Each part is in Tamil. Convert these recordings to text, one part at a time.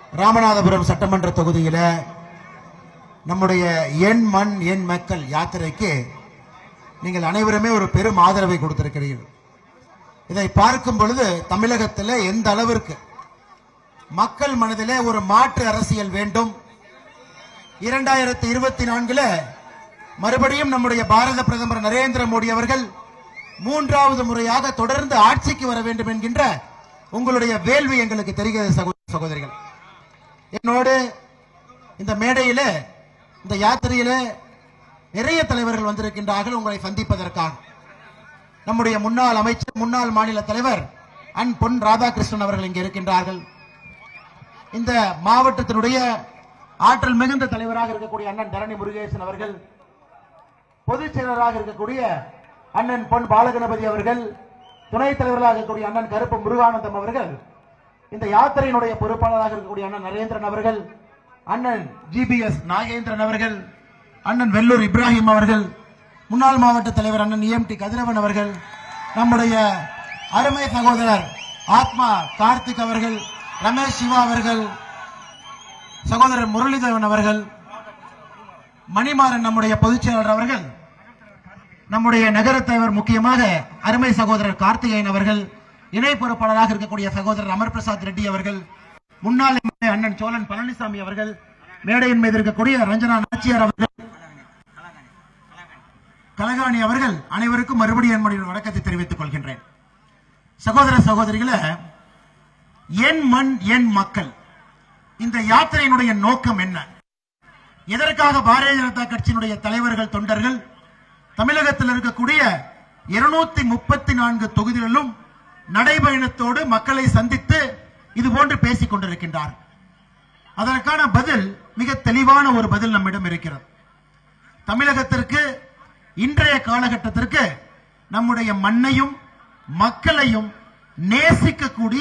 ராமநாதபுரம் சட்டமன்ற தொகுதியில நம்முடைய எண் மண் எண் மக்கள் யாத்திரைக்கு நீங்கள் அனைவருமே ஒரு பெரும் ஆதரவை கொடுத்திருக்கிறீர்கள் இதை பார்க்கும் பொழுது தமிழகத்தில் எந்த அளவிற்கு மக்கள் மனதிலே ஒரு மாற்று அரசியல் வேண்டும் இரண்டாயிரத்தி இருபத்தி நான்குல மறுபடியும் நம்முடைய பாரத பிரதமர் நரேந்திர மோடி அவர்கள் மூன்றாவது முறையாக தொடர்ந்து ஆட்சிக்கு வர வேண்டும் என்கின்ற உங்களுடைய வேள்வி எங்களுக்கு தெரிகிறது சகோதர சகோதரிகள் என்னோடு இந்த மேடையில இந்த யாத்திரையில நிறைய தலைவர்கள் வந்திருக்கின்றார்கள் உங்களை சந்திப்பதற்காக நம்முடைய முன்னாள் அமைச்சர் முன்னாள் மாநில தலைவர் அன் பொன் ராதாகிருஷ்ணன் அவர்கள் இங்கே இருக்கின்றார்கள் இந்த மாவட்டத்தினுடைய ஆற்றல் மிகுந்த தலைவராக இருக்கக்கூடிய அண்ணன் தரணி முருகேசன் அவர்கள் பொதுச் செயலராக இருக்கக்கூடிய அண்ணன் பொன் பாலகணபதி அவர்கள் துணைத் தலைவர்களாக இருக்கக்கூடிய அண்ணன் கருப்பு முருகானந்தம் அவர்கள் இந்த யாத்திரையினுடைய பொறுப்பாளராக இருக்கக்கூடிய அண்ணன் நரேந்திரன் அவர்கள் அண்ணன் ஜிபிஎஸ் நாகேந்திரன் அவர்கள் அண்ணன் வெள்ளூர் இப்ராஹிம் அவர்கள் முன்னாள் மாவட்ட தலைவர் அண்ணன் இஎம்டி கதிரவன் அவர்கள் நம்முடைய அருமை சகோதரர் ஆத்மா கார்த்திக் அவர்கள் ரமேஷ் சிவா அவர்கள் சகோதரர் முரளிதேவன் அவர்கள் மணிமாறன் நம்முடைய பொதுச் செயலாளர் அவர்கள் நம்முடைய நகர தலைவர் முக்கியமாக அருமை சகோதரர் கார்த்திகேயன் அவர்கள் இணை பொறுப்பாளராக இருக்கக்கூடிய சகோதரர் அமர் பிரசாத் ரெட்டி அவர்கள் முன்னாள் எம்எல்ஏ அண்ணன் சோழன் பழனிசாமி அவர்கள் மேடையின் மீது இருக்கக்கூடிய ரஞ்சனா நாச்சியார் அவர்கள் கலகாணி அவர்கள் அனைவருக்கும் மறுபடியும் என்னுடைய வணக்கத்தை தெரிவித்துக் கொள்கின்றேன் சகோதர சகோதரிகளே என் மண் என் மக்கள் இந்த யாத்திரையினுடைய நோக்கம் என்ன எதற்காக பாரதிய ஜனதா கட்சியினுடைய தலைவர்கள் தொண்டர்கள் தமிழகத்தில் இருக்கக்கூடிய இருநூத்தி முப்பத்தி நான்கு தொகுதிகளிலும் நடைபயணத்தோடு மக்களை சந்தித்து இது போன்று பேசிக் கொண்டிருக்கின்றார் அதற்கான பதில் மிக தெளிவான ஒரு பதில் நம்மிடம் இருக்கிறது தமிழகத்திற்கு இன்றைய காலகட்டத்திற்கு நம்முடைய மண்ணையும் மக்களையும் நேசிக்கக்கூடிய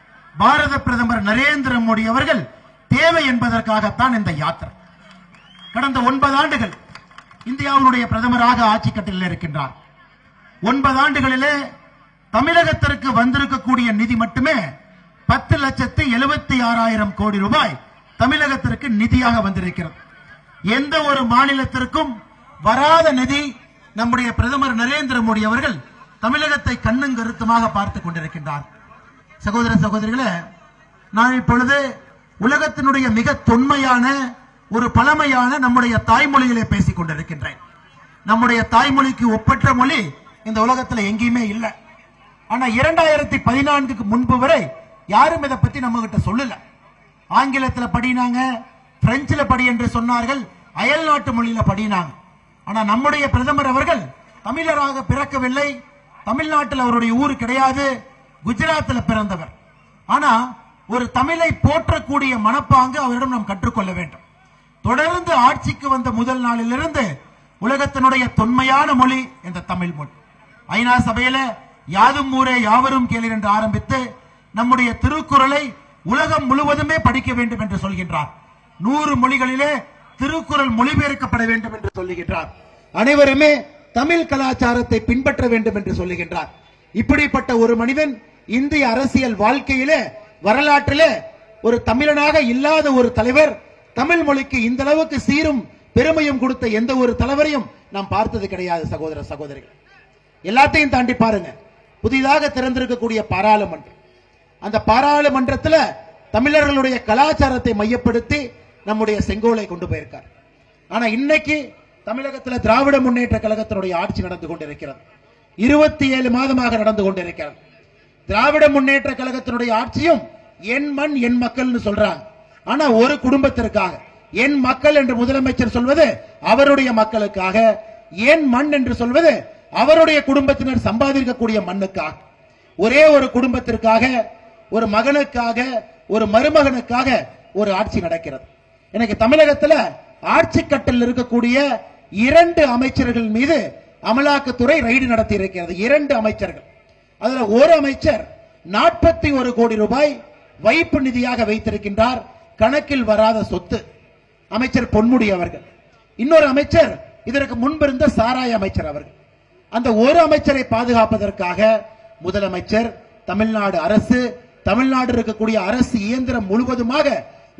பாரத பிரதமர் நரேந்திர மோடி அவர்கள் தேவை என்பதற்காகத்தான் இந்த யாத்திரை கடந்த ஒன்பது ஆண்டுகள் இந்தியாவினுடைய பிரதமராக ஆட்சி கட்டில் இருக்கின்றார் ஒன்பது ஆண்டுகளிலே தமிழகத்திற்கு வந்திருக்கக்கூடிய நிதி மட்டுமே பத்து லட்சத்து எழுபத்தி ஆறாயிரம் கோடி ரூபாய் தமிழகத்திற்கு நிதியாக வந்திருக்கிறது எந்த ஒரு மாநிலத்திற்கும் வராத நிதி நம்முடைய பிரதமர் நரேந்திர மோடி அவர்கள் தமிழகத்தை கண்ணும் கருத்துமாக பார்த்துக் கொண்டிருக்கின்றார் சகோதர சகோதரிகளே நான் இப்பொழுது உலகத்தினுடைய மிக தொன்மையான ஒரு பழமையான நம்முடைய தாய்மொழியிலே பேசிக் கொண்டிருக்கின்றேன் நம்முடைய தாய்மொழிக்கு ஒப்பற்ற மொழி இந்த உலகத்துல எங்கேயுமே இல்லை ஆனா இரண்டாயிரத்தி பதினான்குக்கு முன்பு வரை யாரும் இதை பத்தி நம்ம கிட்ட சொல்லல ஆங்கிலத்துல படினாங்க பிரெஞ்சுல படி என்று சொன்னார்கள் அயல் நாட்டு மொழியில படினாங்க ஆனா நம்முடைய பிரதமர் அவர்கள் தமிழராக பிறக்கவில்லை தமிழ்நாட்டில் அவருடைய ஊர் கிடையாது குஜராத்தில் பிறந்தவர் ஆனா ஒரு தமிழை போற்றக்கூடிய மனப்பாங்கு அவரிடம் நாம் கற்றுக்கொள்ள வேண்டும் தொடர்ந்து ஆட்சிக்கு வந்த முதல் நாளிலிருந்து உலகத்தினுடைய தொன்மையான மொழி இந்த தமிழ் மொழி ஐநா சபையில யாதும் ஊரே யாவரும் கேளீர் என்று ஆரம்பித்து நம்முடைய திருக்குறளை உலகம் முழுவதுமே படிக்க வேண்டும் என்று சொல்கின்றார் நூறு மொழிகளிலே திருக்குறள் மொழிபெயர்க்கப்பட வேண்டும் என்று சொல்லுகின்றார் அனைவருமே தமிழ் கலாச்சாரத்தை பின்பற்ற வேண்டும் என்று சொல்லுகின்றார் இப்படிப்பட்ட ஒரு மனிதன் இந்திய அரசியல் வாழ்க்கையிலே வரலாற்றிலே ஒரு தமிழனாக இல்லாத ஒரு தலைவர் தமிழ் மொழிக்கு இந்த அளவுக்கு சீரும் பெருமையும் கொடுத்த எந்த ஒரு தலைவரையும் நாம் பார்த்தது கிடையாது சகோதர சகோதரிகள் எல்லாத்தையும் தாண்டி பாருங்க புதிதாக திறந்திருக்கக்கூடிய பாராளுமன்றம் அந்த பாராளுமன்றத்துல தமிழர்களுடைய கலாச்சாரத்தை மையப்படுத்தி நம்முடைய செங்கோலை கொண்டு போயிருக்கார் ஆனா இன்னைக்கு தமிழகத்துல திராவிட முன்னேற்ற கழகத்தினுடைய ஆட்சி நடந்து கொண்டிருக்கிறது இருபத்தி ஏழு மாதமாக நடந்து கொண்டிருக்கிறது திராவிட முன்னேற்ற கழகத்தினுடைய ஆட்சியும் என் மண் என் மக்கள்னு சொல்றாங்க ஆனா ஒரு குடும்பத்திற்காக என் மக்கள் என்று முதலமைச்சர் சொல்வது அவருடைய மக்களுக்காக என் மண் என்று சொல்வது அவருடைய குடும்பத்தினர் சம்பாதிக்கக்கூடிய மண்ணுக்காக ஒரே ஒரு குடும்பத்திற்காக ஒரு மகனுக்காக ஒரு மருமகனுக்காக ஒரு ஆட்சி நடக்கிறது எனக்கு தமிழகத்துல ஆட்சி கட்டில் இருக்கக்கூடிய இரண்டு அமைச்சர்கள் மீது அமலாக்கத்துறை ரைடு நடத்தி இருக்கிறது இரண்டு அமைச்சர்கள் அதுல ஒரு அமைச்சர் நாற்பத்தி ஒரு கோடி ரூபாய் வைப்பு நிதியாக வைத்திருக்கின்றார் கணக்கில் வராத சொத்து அமைச்சர் பொன்முடி அவர்கள் இன்னொரு அமைச்சர் இதற்கு முன்பிருந்த சாராய அமைச்சர் அவர்கள் அந்த ஒரு அமைச்சரை பாதுகாப்பதற்காக முதலமைச்சர் தமிழ்நாடு அரசு தமிழ்நாடு இருக்கக்கூடிய அரசு இயந்திரம் முழுவதுமாக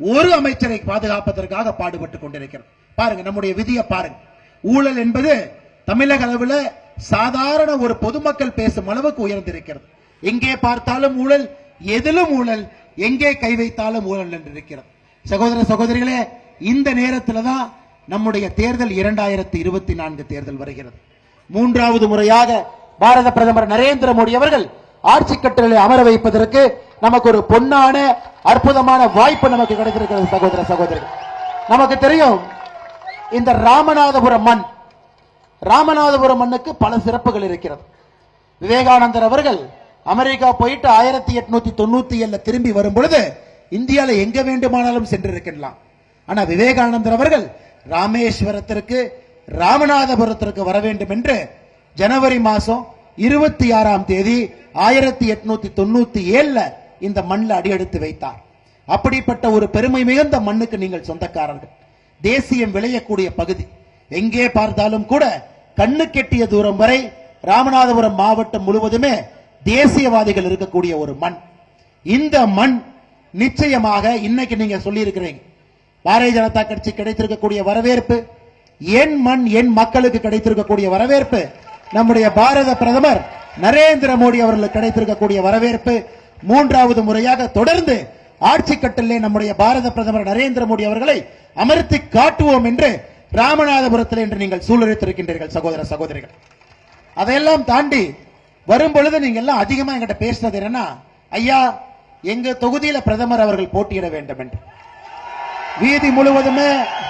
ஒரு அமைச்சரை பாதுகாப்பதற்காக பாடுபட்டுக் கொண்டிருக்கிறது பாருங்க நம்முடைய விதியை பாருங்க ஊழல் என்பது தமிழக அளவில் சாதாரண ஒரு பொதுமக்கள் பேசும் அளவுக்கு உயர்ந்திருக்கிறது எங்கே பார்த்தாலும் ஊழல் எதிலும் ஊழல் எங்கே கை வைத்தாலும் ஊழல் என்று இருக்கிறது சகோதர சகோதரிகளே இந்த நேரத்தில் தான் நம்முடைய தேர்தல் இரண்டாயிரத்தி இருபத்தி நான்கு தேர்தல் வருகிறது மூன்றாவது முறையாக பாரத பிரதமர் நரேந்திர மோடி அவர்கள் ஆட்சி கட்டளை அமர வைப்பதற்கு நமக்கு ஒரு பொன்னான அற்புதமான வாய்ப்பு நமக்கு கிடைத்திருக்கிறது சகோதர சகோதரிகள் நமக்கு தெரியும் இந்த ராமநாதபுரம் மண் ராமநாதபுரம் மண்ணுக்கு பல சிறப்புகள் இருக்கிறது விவேகானந்தர் அவர்கள் அமெரிக்கா போயிட்டு ஆயிரத்தி எட்நூத்தி தொண்ணூத்தி ஏழுல திரும்பி வரும் பொழுது இந்தியால எங்க வேண்டுமானாலும் சென்றிருக்கலாம் ஆனா விவேகானந்தர் அவர்கள் ராமேஸ்வரத்திற்கு ராமநாதபுரத்திற்கு வர வேண்டும் என்று ஜனவரி மாசம் இருபத்தி ஆறாம் தேதி ஆயிரத்தி எட்நூத்தி தொண்ணூத்தி ஏழுல இந்த மண்ணில் அடியெடுத்து வைத்தார் அப்படிப்பட்ட ஒரு பெருமை மிகுந்த மண்ணுக்கு நீங்கள் சொந்தக்காரர்கள் தேசியம் விளையக்கூடிய பகுதி எங்கே பார்த்தாலும் கூட கண்ணு கெட்டிய தூரம் வரை ராமநாதபுரம் மாவட்டம் முழுவதுமே தேசியவாதிகள் இருக்கக்கூடிய ஒரு மண் இந்த மண் நிச்சயமாக இன்னைக்கு நீங்க சொல்லி இருக்கிறீங்க பாரதிய ஜனதா கட்சி கிடைத்திருக்கக்கூடிய வரவேற்பு என் மண் என் மக்களுக்கு கிடைத்திருக்கக்கூடிய வரவேற்பு நம்முடைய பாரத பிரதமர் நரேந்திர மோடி அவர்களுக்கு கிடைத்திருக்கக்கூடிய வரவேற்பு மூன்றாவது முறையாக தொடர்ந்து ஆட்சி கட்டலே நம்முடைய பாரத பிரதமர் நரேந்திர மோடி அவர்களை அமர்த்தி காட்டுவோம் என்று ராமநாதபுரத்தில் என்று நீங்கள் சூழலித்திருக்கின்றீர்கள் சகோதர சகோதரிகள் அதையெல்லாம் தாண்டி வரும் பொழுது நீங்க எல்லாம் அதிகமா எங்கிட்ட பேசுனது என்னன்னா ஐயா எங்க தொகுதியில பிரதமர் அவர்கள் போட்டியிட வேண்டும் என்று வீதி முழுவதுமே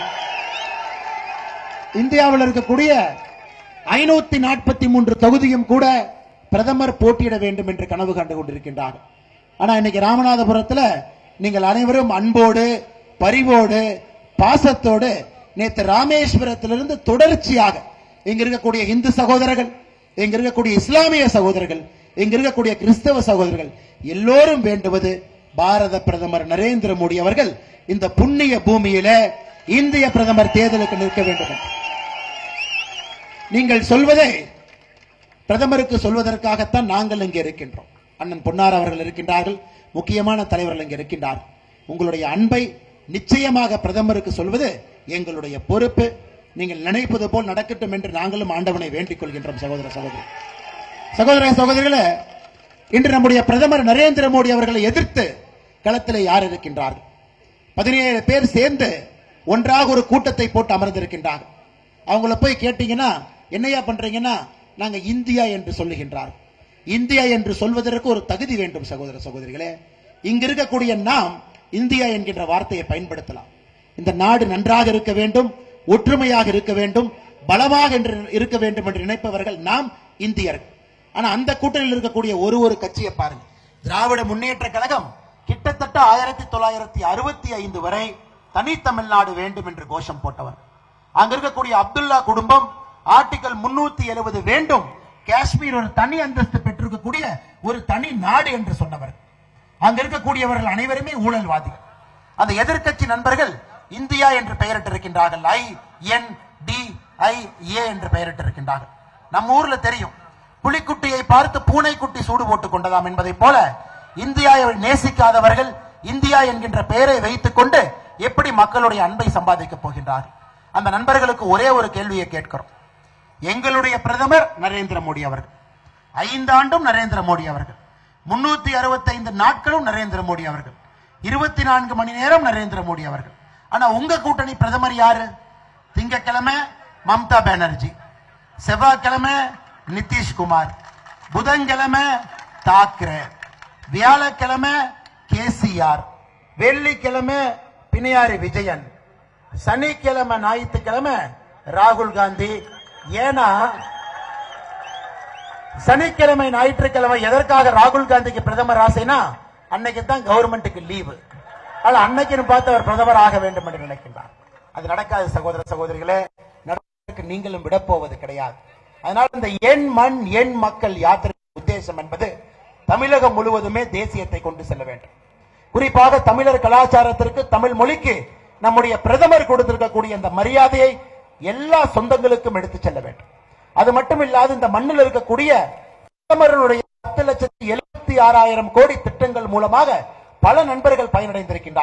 இந்தியாவில் இருக்கக்கூடிய ஐநூத்தி நாற்பத்தி மூன்று தொகுதியும் கூட பிரதமர் போட்டியிட வேண்டும் என்று கனவு கண்டு கொண்டிருக்கின்றார் ஆனா இன்னைக்கு ராமநாதபுரத்துல நீங்கள் அனைவரும் அன்போடு பரிவோடு பாசத்தோடு நேற்று ராமேஸ்வரத்திலிருந்து தொடர்ச்சியாக இங்க இருக்கக்கூடிய இந்து சகோதரர்கள் இங்க இருக்கக்கூடிய இஸ்லாமிய சகோதரர்கள் இங்க இருக்கக்கூடிய கிறிஸ்தவ சகோதரர்கள் எல்லோரும் வேண்டுவது பாரத பிரதமர் நரேந்திர மோடி அவர்கள் இந்த புண்ணிய பூமியில இந்திய பிரதமர் தேர்தலுக்கு நிற்க வேண்டும் என்று. நீங்கள் சொல்வதை பிரதமருக்கு சொல்வதற்காகத்தான் நாங்கள் இங்கே இருக்கின்றோம் அண்ணன் பொன்னார் அவர்கள் இருக்கின்றார்கள் முக்கியமான தலைவர்கள் இங்கே இருக்கின்றார்கள் உங்களுடைய அன்பை நிச்சயமாக பிரதமருக்கு சொல்வது எங்களுடைய பொறுப்பு நீங்கள் நினைப்பது போல் நடக்கட்டும் என்று நாங்களும் ஆண்டவனை வேண்டிக் கொள்கின்றோம் சகோதர சகோதரி சகோதர சகோதரிகளே இன்று நம்முடைய பிரதமர் நரேந்திர மோடி அவர்களை எதிர்த்து களத்தில் யார் இருக்கின்றார்கள் பதினேழு பேர் சேர்ந்து ஒன்றாக ஒரு கூட்டத்தை போட்டு அமர்ந்திருக்கின்றார்கள் அவங்கள போய் கேட்டீங்கன்னா என்னையா பண்றீங்கன்னா நாங்க இந்தியா என்று சொல்லுகின்றார் இந்தியா என்று சொல்வதற்கு ஒரு தகுதி வேண்டும் சகோதர சகோதரிகளே இங்க இருக்கக்கூடிய நாம் இந்தியா என்கின்ற வார்த்தையை பயன்படுத்தலாம் இந்த நாடு நன்றாக இருக்க வேண்டும் ஒற்றுமையாக இருக்க வேண்டும் பலமாக என்று இருக்க வேண்டும் என்று நினைப்பவர்கள் நாம் இந்தியர்கள் ஆனா அந்த கூட்டணியில் இருக்கக்கூடிய ஒரு ஒரு கட்சியை பாருங்க திராவிட முன்னேற்ற கழகம் கிட்டத்தட்ட ஆயிரத்தி தொள்ளாயிரத்தி அறுபத்தி ஐந்து வரை தனித்தமிழ்நாடு வேண்டும் என்று கோஷம் போட்டவர் அங்க இருக்கக்கூடிய அப்துல்லா குடும்பம் ஆர்டிகல் முன்னூத்தி எழுபது வேண்டும் காஷ்மீர் ஒரு தனி அந்தஸ்து பெற்றிருக்கக்கூடிய ஒரு தனி நாடு என்று சொன்னவர் அங்க இருக்கக்கூடியவர்கள் அனைவருமே ஊழல்வாதிகள் அந்த எதிர்க்கட்சி நண்பர்கள் இந்தியா என்று பெயரிட்டிருக்கின்றார்கள் ஐ என் டி ஐ ஏ என்று பெயரிட்டிருக்கின்றார்கள் நம்ம ஊர்ல தெரியும் புலிக்குட்டியை பார்த்து பூனைக்குட்டி சூடு போட்டுக் கொண்டதாம் என்பதை போல இந்தியாவை நேசிக்காதவர்கள் இந்தியா என்கின்ற பெயரை வைத்துக் கொண்டு எப்படி மக்களுடைய அன்பை சம்பாதிக்கப் போகின்றார்கள் அந்த நண்பர்களுக்கு ஒரே ஒரு கேள்வியை கேட்கிறோம் எங்களுடைய பிரதமர் நரேந்திர மோடி அவர்கள் ஐந்தாண்டும் நரேந்திர மோடி அவர்கள் முன்னூத்தி அறுபத்தைந்து நாட்களும் நரேந்திர மோடி அவர்கள் இருபத்தி நான்கு மணி நேரம் நரேந்திர மோடி அவர்கள் ஆனா உங்க கூட்டணி பிரதமர் யாரு திங்கட்கிழமை மம்தா பானர்ஜி செவ்வாய்க்கிழமை நிதிஷ்குமார் புதன்கிழமை தாக்கரே வியாழக்கிழமை கேசிஆர் வெள்ளிக்கிழமை பிணையாரி விஜயன் சனிக்கிழமை ஞாயிற்றுக்கிழமை ராகுல் காந்தி ஏன்னா சனிக்கிழமை ஞாயிற்றுக்கிழமை எதற்காக ராகுல் காந்திக்கு பிரதமர் ஆசைனா அன்னைக்கு தான் கவர்மெண்ட்டுக்கு லீவு ஆனா அன்னைக்குன்னு பார்த்து அவர் பிரதமர் ஆக வேண்டும் என்று நினைக்கின்றார் அது நடக்காது சகோதர சகோதரிகளே நடப்பதற்கு நீங்களும் விடப்போவது கிடையாது அதனால இந்த எண் மண் எண் மக்கள் யாத்திரை உத்தேசம் என்பது தமிழகம் முழுவதுமே தேசியத்தை கொண்டு செல்ல வேண்டும் குறிப்பாக தமிழர் கலாச்சாரத்திற்கு தமிழ் மொழிக்கு நம்முடைய பிரதமர் கொடுத்திருக்கக்கூடிய இந்த மரியாதையை எல்லா சொந்தங்களுக்கும் எடுத்துச் செல்ல வேண்டும் அது மட்டும் இல்லாது இந்த மண்ணில் இருக்கக்கூடிய பிரதமருடைய பத்து லட்சத்தி எழுபத்தி ஆறாயிரம் கோடி திட்டங்கள் மூலமாக பல நண்பர்கள் பயனடைந்திருக்கின்றார்கள்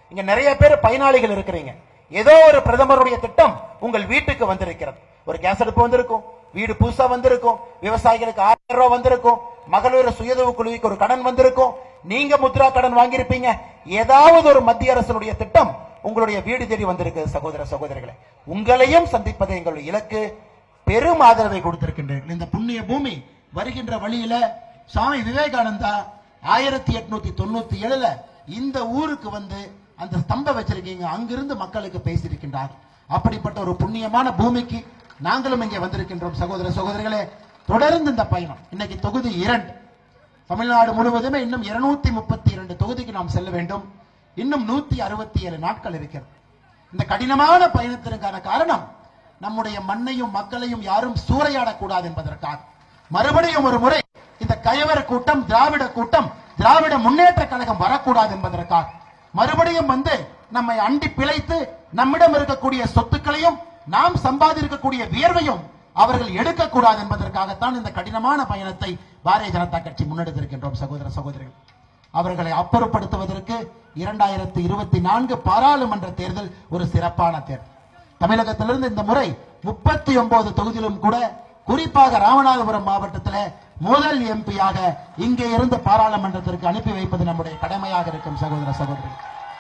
இங்க நிறைய பேர் பயனாளிகள் இருக்கிறீங்க ஏதோ ஒரு பிரதமருடைய திட்டம் உங்கள் வீட்டுக்கு வந்திருக்கிறது ஒரு கேஸ் அடுப்பு வந்திருக்கும் வீடு புதுசா வந்திருக்கும் விவசாயிகளுக்கு ஆயிரம் ரூபாய் வந்திருக்கும் மகளிர் சுயதொழில் குழுவிக்கு ஒரு கடன் வந்திருக்கும் நீங்க முத்ரா கடன் வாங்கியிருப்பீங்க ஏதாவது ஒரு மத்திய அரசினுடைய திட்டம் உங்களுடைய வீடு தேடி வந்திருக்கு சகோதர சகோதரிகளே உங்களையும் சந்திப்பது எங்களுடைய இலக்கு பெரும் ஆதரவை கொடுத்திருக்கின்றீர்கள் இந்த புண்ணிய பூமி வருகின்ற வழியில சுவாமி விவேகானந்தா ஆயிரத்தி எட்நூத்தி தொண்ணூத்தி ஏழுல இந்த ஊருக்கு வந்து அந்த ஸ்தம்பம் வச்சிருக்கீங்க அங்கிருந்து மக்களுக்கு பேசியிருக்கின்றார் அப்படிப்பட்ட ஒரு புண்ணியமான பூமிக்கு நாங்களும் இங்கே வந்திருக்கின்றோம் சகோதர சகோதரிகளே தொடர்ந்து இந்த பயணம் இன்னைக்கு தொகுதி இரண்டு தமிழ்நாடு முழுவதுமே இன்னும் இருநூத்தி முப்பத்தி இரண்டு தொகுதிக்கு நாம் செல்ல வேண்டும் இன்னும் நூத்தி அறுபத்தி ஏழு நாட்கள் இருக்கிறது இந்த கடினமான பயணத்திற்கான காரணம் நம்முடைய மண்ணையும் மக்களையும் யாரும் சூறையாடக்கூடாது என்பதற்காக மறுபடியும் ஒரு முறை இந்த கயவர் கூட்டம் திராவிட கூட்டம் திராவிட முன்னேற்ற கழகம் வரக்கூடாது என்பதற்காக மறுபடியும் வந்து நம்மை அண்டி பிழைத்து நம்மிடம் இருக்கக்கூடிய சொத்துக்களையும் நாம் சம்பாதிக்கக்கூடிய வியர்வையும் அவர்கள் எடுக்கக்கூடாது என்பதற்காகத்தான் இந்த கடினமான பயணத்தை பாரதிய ஜனதா கட்சி முன்னெடுத்திருக்கின்றோம் சகோதர சகோதரிகள் அவர்களை அப்புறப்படுத்துவதற்கு இரண்டாயிரத்தி இருபத்தி நான்கு பாராளுமன்ற தேர்தல் ஒரு சிறப்பான தேர்தல் தமிழகத்திலிருந்து இந்த முறை முப்பத்தி ஒன்பது தொகுதியிலும் கூட குறிப்பாக ராமநாதபுரம் மாவட்டத்தில் முதல் எம்பியாக இங்கே இருந்து பாராளுமன்றத்திற்கு அனுப்பி வைப்பது நம்முடைய கடமையாக இருக்கும் சகோதர சகோதரி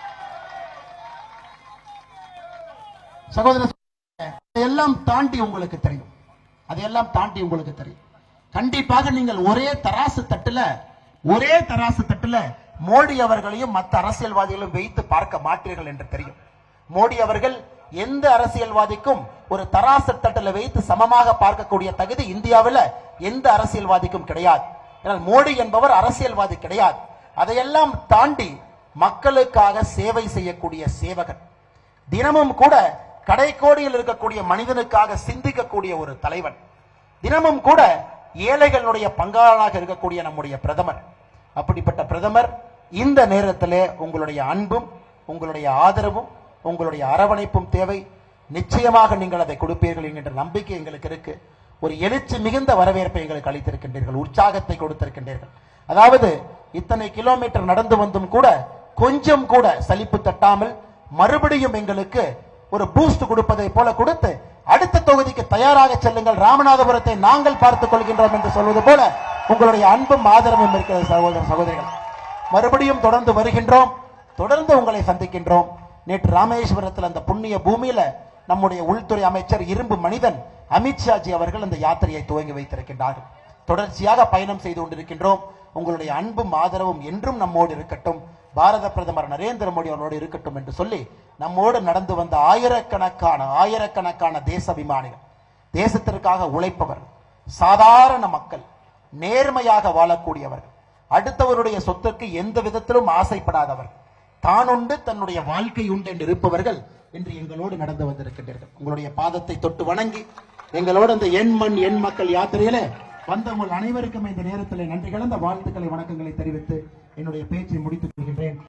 சகோதர எல்லாம் தாண்டி உங்களுக்கு தெரியும் அதையெல்லாம் தாண்டி உங்களுக்கு தெரியும் கண்டிப்பாக நீங்கள் ஒரே தராசு தட்டுல ஒரே தராசு தட்டுல மோடி அவர்களையும் மற்ற அரசியல்வாதிகளையும் வைத்து பார்க்க மாட்டீர்கள் என்று தெரியும் மோடி அவர்கள் எந்த அரசியல்வாதிக்கும் ஒரு தராசு தட்டுல வைத்து சமமாக பார்க்கக்கூடிய தகுதி இந்தியாவில் எந்த அரசியல்வாதிக்கும் கிடையாது ஏனால் மோடி என்பவர் அரசியல்வாதி கிடையாது அதையெல்லாம் தாண்டி மக்களுக்காக சேவை செய்யக்கூடிய சேவகன் தினமும் கூட கடைக்கோடியில் இருக்கக்கூடிய மனிதனுக்காக சிந்திக்கக்கூடிய ஒரு தலைவன் தினமும் கூட ஏழைகளுடைய பங்காளனாக இருக்கக்கூடிய நம்முடைய பிரதமர் அப்படிப்பட்ட பிரதமர் இந்த நேரத்திலே உங்களுடைய அன்பும் உங்களுடைய ஆதரவும் உங்களுடைய அரவணைப்பும் தேவை நிச்சயமாக நீங்கள் அதை கொடுப்பீர்கள் என்கின்ற நம்பிக்கை எங்களுக்கு இருக்கு ஒரு எழுச்சி மிகுந்த வரவேற்பை எங்களுக்கு அளித்திருக்கின்றீர்கள் உற்சாகத்தை கொடுத்திருக்கின்றீர்கள் அதாவது இத்தனை கிலோமீட்டர் நடந்து வந்தும் கூட கொஞ்சம் கூட சலிப்பு தட்டாமல் மறுபடியும் எங்களுக்கு ஒரு பூஸ்ட் கொடுப்பதை போல கொடுத்து அடுத்த தொகுதிக்கு தயாராக செல்லுங்கள் ராமநாதபுரத்தை நாங்கள் பார்த்துக் கொள்கின்றோம் என்று சொல்வது போல உங்களுடைய அன்பும் ஆதரவும் இருக்கிறது சகோதர சகோதரிகள் மறுபடியும் தொடர்ந்து வருகின்றோம் தொடர்ந்து உங்களை சந்திக்கின்றோம் நேற்று ராமேஸ்வரத்தில் அந்த புண்ணிய பூமியில நம்முடைய உள்துறை அமைச்சர் இரும்பு மனிதன் அமித்ஷாஜி அவர்கள் அந்த யாத்திரையை துவங்கி வைத்திருக்கின்றார்கள் தொடர்ச்சியாக பயணம் செய்து கொண்டிருக்கின்றோம் உங்களுடைய அன்பும் ஆதரவும் என்றும் நம்மோடு இருக்கட்டும் பாரத பிரதமர் நரேந்திர மோடி அவர்களோடு இருக்கட்டும் என்று சொல்லி நம்மோடு நடந்து வந்த ஆயிரக்கணக்கான ஆயிரக்கணக்கான தேசாபிமானிகள் தேசத்திற்காக உழைப்பவர் சாதாரண மக்கள் நேர்மையாக வாழக்கூடியவர்கள் அடுத்தவருடைய சொத்துக்கு எந்த விதத்திலும் ஆசைப்படாதவர் தான் உண்டு தன்னுடைய வாழ்க்கை உண்டு என்று இருப்பவர்கள் இன்று எங்களோடு நடந்து வந்திருக்கின்றீர்கள் உங்களுடைய பாதத்தை தொட்டு வணங்கி எங்களோடு அந்த எண் மண் எண் மக்கள் யாத்திரையில வந்த உங்கள் அனைவருக்கும் இந்த நேரத்தில் நன்றி கலந்த வாழ்த்துக்களை வணக்கங்களை தெரிவித்து என்னுடைய பேச்சை முடித்துக் கொள்கின்றேன்